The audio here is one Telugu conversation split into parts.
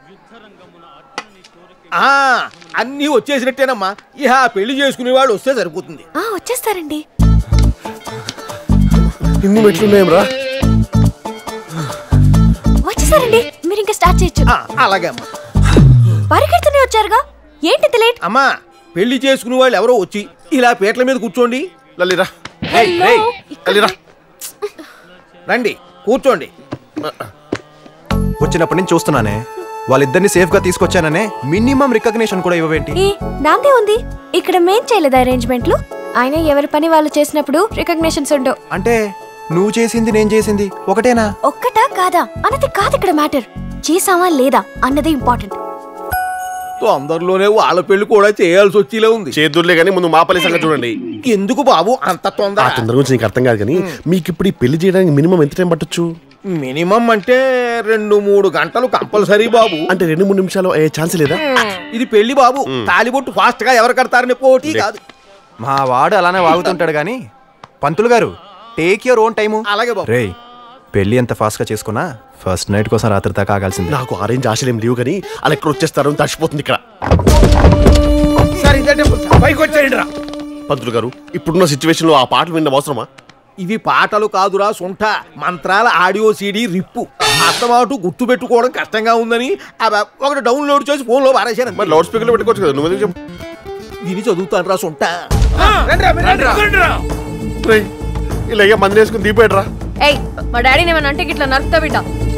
ఆ అన్నీ వచ్చేసినట్టేనమ్మా ఇహ పెళ్లి చేసుకునేవాడు వస్తే సరిపోతుంది ఆ వచ్చేస్తారండి ఇన్ని మెట్లున్నాయం రా వచ్చేసారండి మీరు ఇంకా స్టార్ట్ చేయొచ్చు ఆ, అలాగే అమ్మా పరిగెడుతూనే వచ్చారుగా ఏంటి లేట్ అమ్మా పెళ్లి చేసుకునే వాళ్ళు ఎవరో వచ్చి ఇలా పీటల మీద కూర్చోండి లల్లిరా రేయ్, రేయ్, లల్లిరా రండి కూర్చోండి వచ్చినప్పటి నుంచి చూస్తున్నానే వాళ్ళిద్దరిని సేఫ్ గా తీసుకొచ్చాననే మినిమం రికగ్నిషన్ కూడా ఇవ్వవేంటి ఏ దాందే ఉంది ఇక్కడ మేం చేయలేదు అరేంజ్మెంట్లు ఆయన ఎవరి పని వాళ్ళు చేసినప్పుడు రికగ్నిషన్స్ ఉండవు అంటే నువ్వు చేసింది నేను చేసింది ఒకటేనా ఒక్కటా కాదా అన్నది కాదు ఇక్కడ మ్యాటర్ చేసావా లేదా అన్నది ఇంపార్టెంట్ తొందరలోనే వాళ్ళ పెళ్లి కూడా చేయాల్సి వచ్చేలా ఉంది చేతుర్లే కానీ ముందు మా పల్లి సంగతి చూడండి ఎందుకు బాబు అంత ఆ తొందర తొందర గురించి నీకు అర్థం కాదు కానీ మీకు ఇప్పుడు ఈ పెళ్లి చేయడానికి మినిమం ఎంత టైం పట్టొచ్చు మినిమం అంటే రెండు మూడు గంటలు కంపల్సరీ బాబు అంటే రెండు మూడు నిమిషాలు అయ్యే ఛాన్స్ లేదా ఇది పెళ్లి బాబు తాలిబొట్టు ఫాస్ట్ గా ఎవరు కడతారని పోటీ కాదు మా వాడు అలానే వాగుతుంటాడు గాని పంతులు గారు టేక్ యువర్ ఓన్ టైము అలాగే బాబు రేయ్ పెళ్లి ఎంత ఫాస్ట్ గా చేసుకున్నా ఫస్ట్ నైట్ కోసం రాత్రి దాకా ఆగాల్సిందే నాకు ఆరెంజ్ ఆశలు ఏం లేవు కానీ అలా ఎక్కడ వచ్చేస్తారు తడిచిపోతుంది ఇక్కడ సరే ఇదంటే పైకి వచ్చేయండి రా పంతులు గారు ఇప్పుడున్న సిచ్యువేషన్ లో ఆ పాటలు వినడం అవసరమా ఇవి పాటలు కాదురా సుంఠ మంత్రాల ఆడియో సీడీ రిప్పు అత్తమాటు గుర్తు పెట్టుకోవడం కష్టంగా ఉందని అబ్బ ఒకటి డౌన్లోడ్ చేసి ఫోన్ లో పారేశాను మరి లౌడ్ స్పీకర్ పెట్టుకోవచ్చు కదా నువ్వు ఎందుకు చెప్పు విని చదువుతాను రా సుంఠ రేయ్, ఇలా అయ్యా మంది వేసుకుని దీపేట్రా ఏయ్ మా డాడీని ఏమన్నా అంటే ఇట్లా నరుకుతా బిడ్డ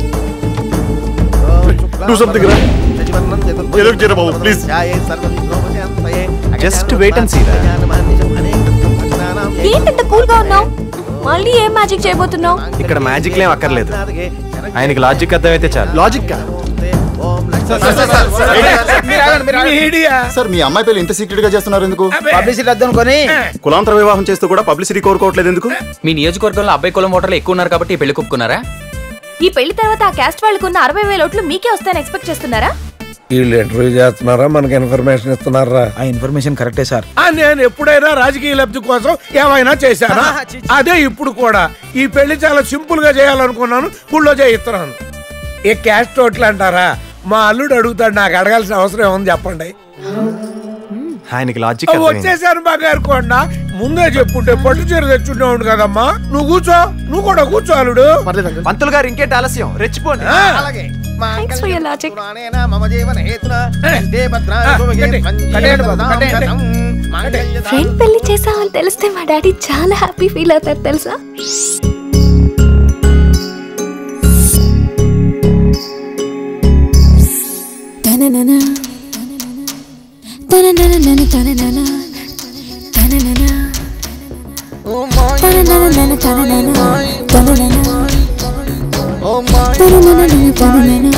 Do something, రా. ఏదో ఒకటి చేయరా బాబు, please. Just wait and see, రా. ఏంటంత కూల్ గా ఉన్నావు మళ్ళీ ఏం మ్యాజిక్ చేయబోతున్నావు ఇక్కడ మ్యాజిక్ లేం అక్కర్లేదు ఆయనకి లాజిక్ అర్థమైతే చాలు లాజిక్ కా సార్ మీ అమ్మాయి పెళ్లి ఇంత సీక్రెట్ గా చేస్తున్నారు ఎందుకు పబ్లిసిటీ వద్దనుకొని కులాంతర వివాహం చేస్తూ కూడా పబ్లిసిటీ కోరుకోవట్లేదు ఎందుకు మీ నియోజకవర్గంలో అబ్బాయి కులం ఓటర్లు ఎక్కువ ఉన్నారు కాబట్టి ఈ పెళ్లి కుప్పుకున్నారా ఈ పెళ్లి తర్వాత ఆ క్యాస్ట్ వాళ్ళకున్న అరవై వేల ఓట్లు మీకే వస్తాయని ఎక్స్పెక్ట్ చేస్తున్నారా వీళ్ళు ఇంటర్వ్యూ చేస్తున్నారా మనకి ఇన్ఫర్మేషన్ ఇస్తున్నారా ఆ ఇన్ఫర్మేషన్ కరెక్టే సార్ ఆ, నేను ఎప్పుడైనా రాజకీయ లబ్ధి కోసం ఏమైనా చేశానా అదే ఇప్పుడు కూడా ఈ పెళ్లి చాలా సింపుల్ గా చేయాలనుకున్నాను గుళ్ళో చేయిస్తున్నాను ఏ క్యాస్ట్ ఓట్లు అంటారా మా అల్లుడు అడుగుతాడు నాకు అడగాల్సిన అవసరం ఏముంది చెప్పండి ఆయనకి లాజిక్ ఆ, వచ్చేసాను బంగారు కొండ ముందే చెప్పుంటే పట్టు చీర తెచ్చుండేవాడు కదమ్మా నువ్వు కూర్చో నువ్వు కూడా కూర్చో అల్లుడు పంతులు గారు ఇంకేంటి ఆలస్యం రెచ్చిపోండి ఆ, అలాగే Thanks for your logic. మమ జీవన హేతున వందే భద్రాయ ఆ, శుభగే కట్టే, మంజే కట్టేయండి బాబు, ప్రదాం కట్టేయండి. శతం. మంగళ్య ఫ్రెండ్ పెళ్లి చేసామని తెలిస్తే మా డాడీ చాలా హ్యాపీ ఫీల్ అవుతారు తెలుసా తననన తననన తననన తననన తననన తననన తననన తననన తననన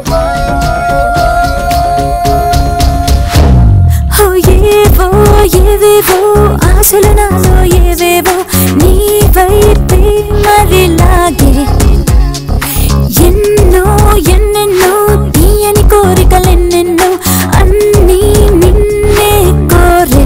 ఓ ఏవో ఏవేవో ఆశలు నాలో ఏవేవో నీ వైపే మరి లాగే ఎన్నో ఎన్నెన్నో తీయని కోరికలెన్నెన్నో అన్నీ నిన్నే కోరే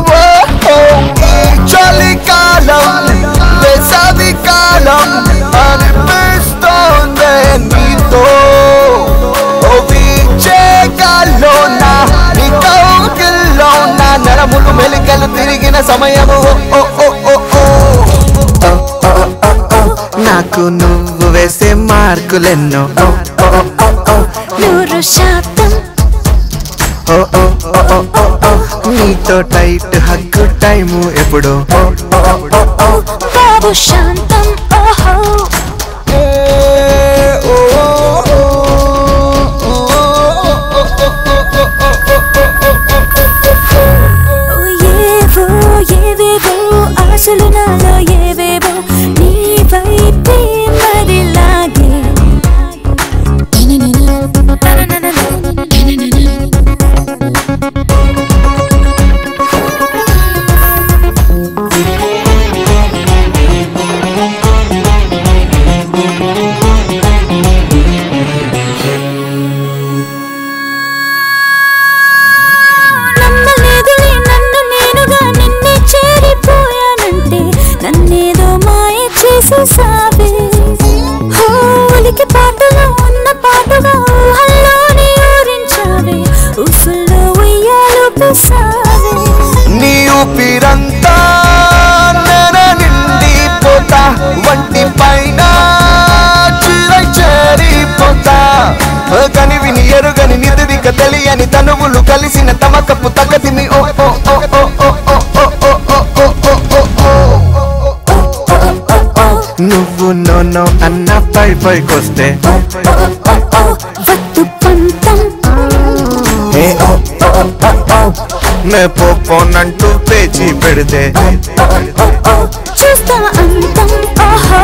చలికాలం వేసవికాలం అనిపిస్తోంది నీతో ఓ వీచే గాల్లోన నీ కౌగిల్లోన నరములు మెలికలు తిరిగిన సమయము ఓ ఓ ఓ ఓ ఓ ఓ ఓ ఓ నాకు నువ్వు వేసే మార్కులెన్నో ఓ ఓ ఓ ఓ నూరు శాతం ఓ ఓ ఓ ఓ ఓ ఓ నీతో టైట్ హగ్గు టైము ఎప్పుడు ఓ ఓ ఓ ఓ బాబు శాంతం ఓహో ఓ ఏవో ఏవేవో ఆశలు నాలో ఏవేవో నీ వైపే మరి లాగే నమ్మలేదులే నన్ను నేనుగా నిన్నే చేరిపోయానంటే నన్నేదో మాయ చేసేసావే హో, ఉలికి పాటుగా ఉన్న పాటుగా ఊహల్లోని చేసావే నీ ఊపిరంతా నెర నిండిపోతా వంటి పైన చిరై చేరిపోతా కని విని ఎరుగని నిదురిక తెలియని తనువులు కలిసిన తమకపు తగతిని ఓ ఓ ఓ ఓ ఓ ఓ ఓ ఓ ఓ ఓ ఓ ఓ ఓ నువ్వు నోనో అన్న పై పైకొస్తే వద్దు పంతం ఏ ఓ ఓ ఓ ఓ నే పోపోనంటూ పేచి పెడితే చూస్తా అంతం ఓహో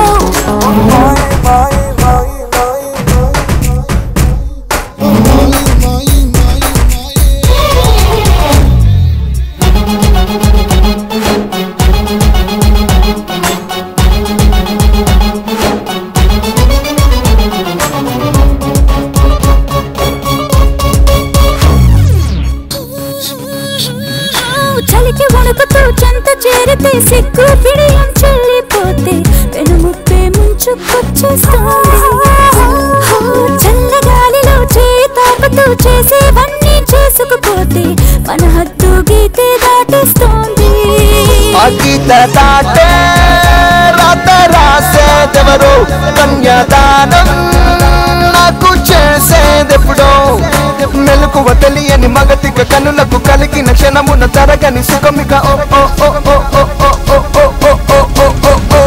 చలికి వణుకుతూ చెంత చేరితే సిగ్గు పిడియం చెల్లిపోతే వెనుముప్పే ముంచుకొచ్చేస్తోంది హో, చల్లగాలిలో చేయి తాకుతూ చేసేవన్నీ చేసుకుపోతే మన హద్దు గీతే దాటిస్తోంది అగీత దాటే రాత రాసేదెవరు కన్యాదానం నాకు చేసేదెప్పుడో మెలకువ తెలియని మగతిక కనులకు కలిగిన క్షణమున తరగని సుఖమిక ఓ ఓ ఓ ఓ ఓ ఓ ఓ ఓ ఓ ఓ ఓ ఓ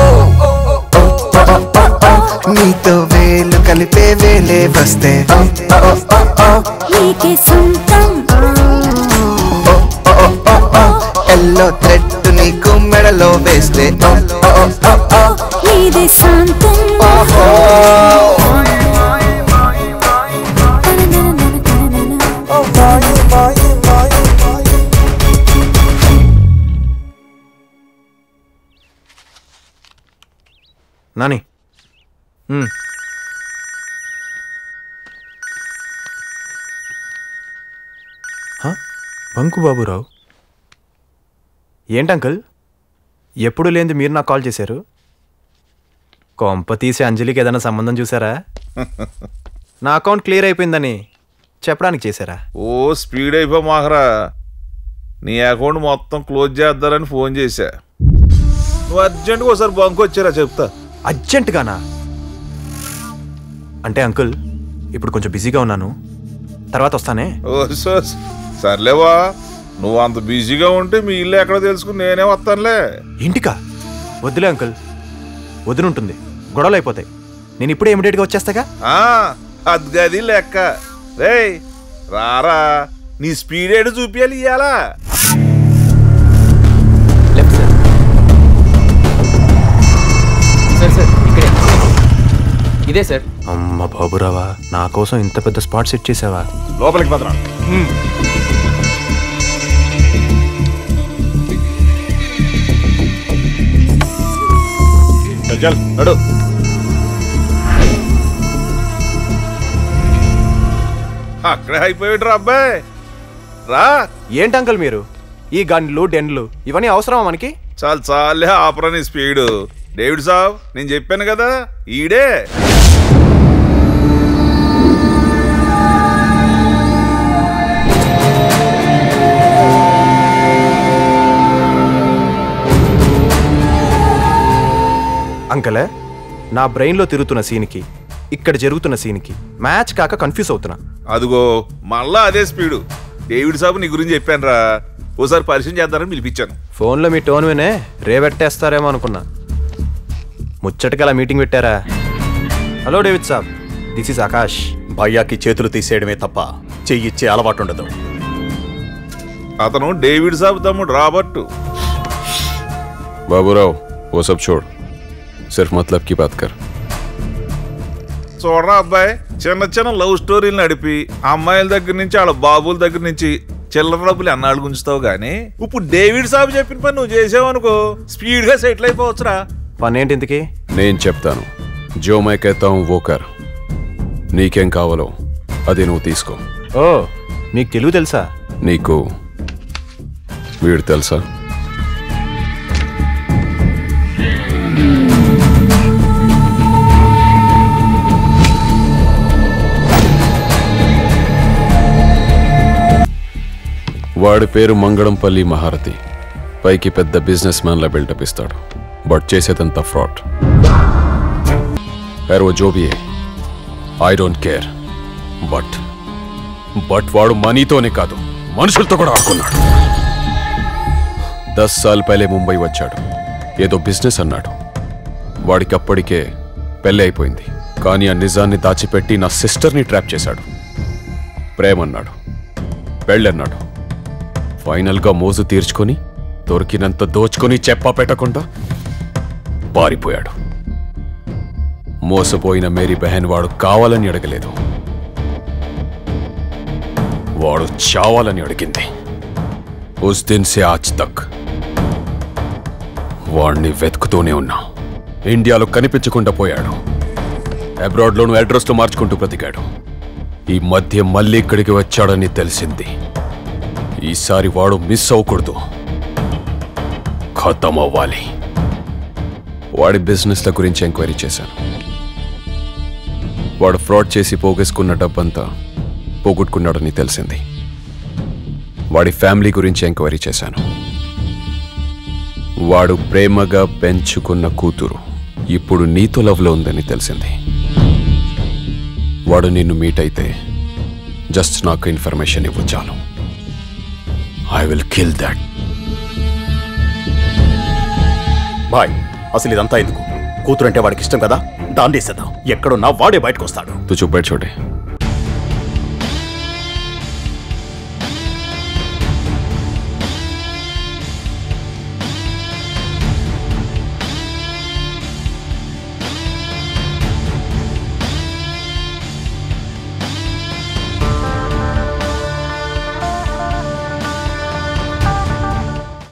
ఓ నీతో వేలు కలిపే వేలే వస్తే ఓ ఓ ఓ ఓ నీకే సొంతం ఎల్లో థ్రెడ్ నీకు మెడలో వేస్తే ఓ ఓ ఓ ఓ నీదే శాంతం నాని ఉమ్. హ? బంకు బాబురావు ఏంటి అంకుల్ ఎప్పుడు లేనిది మీరు నాకు కాల్ చేశారు కొంప తీసి అంజలికి ఏదైనా సంబంధం చూసారా నా అకౌంట్ క్లియర్ అయిపోయిందని చెప్పడానికి చేశారా ఓ స్పీడ్ అయిపో మాహరా నీ అకౌంట్ మొత్తం క్లోజ్ చేద్దారని ఫోన్ చేశా నువ్వు అర్జెంట్గా ఒకసారి బంక్ వచ్చారా చెప్తా అర్జెంటుగానా అంటే అంకుల్ ఇప్పుడు కొంచెం బిజీగా ఉన్నాను తర్వాత వస్తానే ఓ సోస్ సర్లేవా నువ్వు అంత బిజీగా ఉంటే మీ ఇల్లు ఎక్కడో తెలుసుకుని నేనే వస్తానులే ఇంటికా వద్దులే అంకుల్ వదినుంటుంది గొడవలు అయిపోతాయి నేను ఇప్పుడే ఇమీడియట్గా వచ్చేస్తాగా ఆ, అది గది లెక్క రేయ్ రారా నీ స్పీడ్ ఏడు చూపించాలి ఇయ్యాలా లెఫ్ట్ సార్ సార్ సార్ ఇక్కడే ఇదే సార్ అమ్మ బాబురావా నా కోసం ఇంత పెద్ద స్పాట్ సెట్ చేసావా లోపలికి పదరా చల్ చల్ నడు అక్కడే అయిపోయాడు అబ్బాయి రా ఏంటి అంకుల్ మీరు ఈ గన్లు డెన్లు ఇవన్నీ అవసరమా మనకి చాలు చాలే ఆపరని స్పీడ్ డేవిడ్ సాబ్ నేను చెప్పాను కదా ఈడే అంకలే నా బ్రెయిన్లో తిరుగుతున్న సీన్కి ఇక్కడ జరుగుతున్న సీన్కి మ్యాచ్ కాక కన్ఫ్యూజ్ అవుతున్నా అదిగో మళ్ళా అదే స్పీడు డేవిడ్ సాబ్ నీ గురించి చెప్పాను రా ఓసారి పరిచయం చేద్దారని పిలిపించాను ఫోన్లో మీ టోన్ వినే రేవెట్టేస్తారేమో అనుకున్నా ముచ్చటకి అలా మీటింగ్ పెట్టారా హలో డేవిడ్ సాబ్ దిస్ ఇస్ ఆకాష్ భయ్యాకి చేతులు తీసేయడమే తప్ప చెయ్యిచ్చే అలవాటు ఉండదు అతను డేవిడ్ సాబ్ తమ్ముడు రాబర్ట్ बाबूराव वो सब छोड़ सिर्फ मतलब की बात कर చూడరా అబ్బాయి చిన్న చిన్న లవ్ స్టోరీలు నడిపి అమ్మాయిల దగ్గర నుంచి వాళ్ళ బాబుల దగ్గర నుంచి చిల్లర డబ్బులు ఎన్నాళ్ళు గుంచుతావు గానీ ఇప్పుడు డేవిడ్ సాబ్ చెప్పిన పని నువ్వు చేసావనుకో స్పీడ్ గా సెటిల్ అయిపోవచ్చురా పని ఏంటి ఇంతకీ నేను చెప్తాను జో మై कहता हूं वो कर నీకేం కావాలో అది నువ్వు తీసుకో ఓ మీకు తెలుగు తెలుసా నీకు వీడు తెలుసా వాడి పేరు మంగళంపల్లి మహారథి పైకి పెద్ద బిజినెస్ మ్యాన్లా బిల్డప్ ఇస్తాడు బట్ చేసేదంతా ఫ్రాడ్ खैर वो जो भी है I don't care but but వాడు మనీతోనే కాదు మనుషులతో కూడా ఆడుకున్నాడు దస్ సాల్ పైలే ముంబై వచ్చాడు ఏదో బిజినెస్ అన్నాడు వాడికి అప్పటికే పెళ్ళి అయిపోయింది కానీ ఆ నిజాన్ని దాచిపెట్టి నా సిస్టర్ని ట్రాప్ చేశాడు ప్రేమన్నాడు పెళ్ళన్నాడు ఫైనల్గా మోజు తీర్చుకొని దొరికినంత దోచుకొని చెప్పా పెట్టకుండా పారిపోయాడు మోసపోయిన మేరీ బెహన్ వాడు కావాలని అడగలేదు వాడు చావాలని అడిగింది ఉస్ దిన్ సే ఆజ్ తక్ వాడిని వెతుకుతూనే ఉన్నా ఇండియాలో కనిపించకుండా పోయాడు అబ్రాడ్లోను అడ్రస్లు మార్చుకుంటూ బ్రతికాడు ఈ మధ్య మళ్ళీ ఇక్కడికి వచ్చాడని తెలిసింది ఈసారి వాడు మిస్ అవ్వకూడదు ఖతం అవ్వాలి వాడి బిజినెస్ల గురించి ఎంక్వైరీ చేశాను వాడు ఫ్రాడ్ చేసి పోగేసుకున్న డబ్బంతా పోగొట్టుకున్నాడని తెలిసింది వాడి ఫ్యామిలీ గురించి ఎంక్వైరీ చేశాను వాడు ప్రేమగా పెంచుకున్న కూతురు ఇప్పుడు నీతో లవ్లో ఉందని తెలిసింది వాడు నిన్ను మీట్ అయితే జస్ట్ నాకు ఇన్ఫర్మేషన్ ఇవ్వు చాలు I will kill that boy అసలు ఇదంతా ఎందుకు కూతురంటే వాడికి ఇష్టం కదా దాన్ని వేసేద్దాం ఎక్కడున్నా వాడే బయటకు వస్తాడు తు చూపు బయట చూడే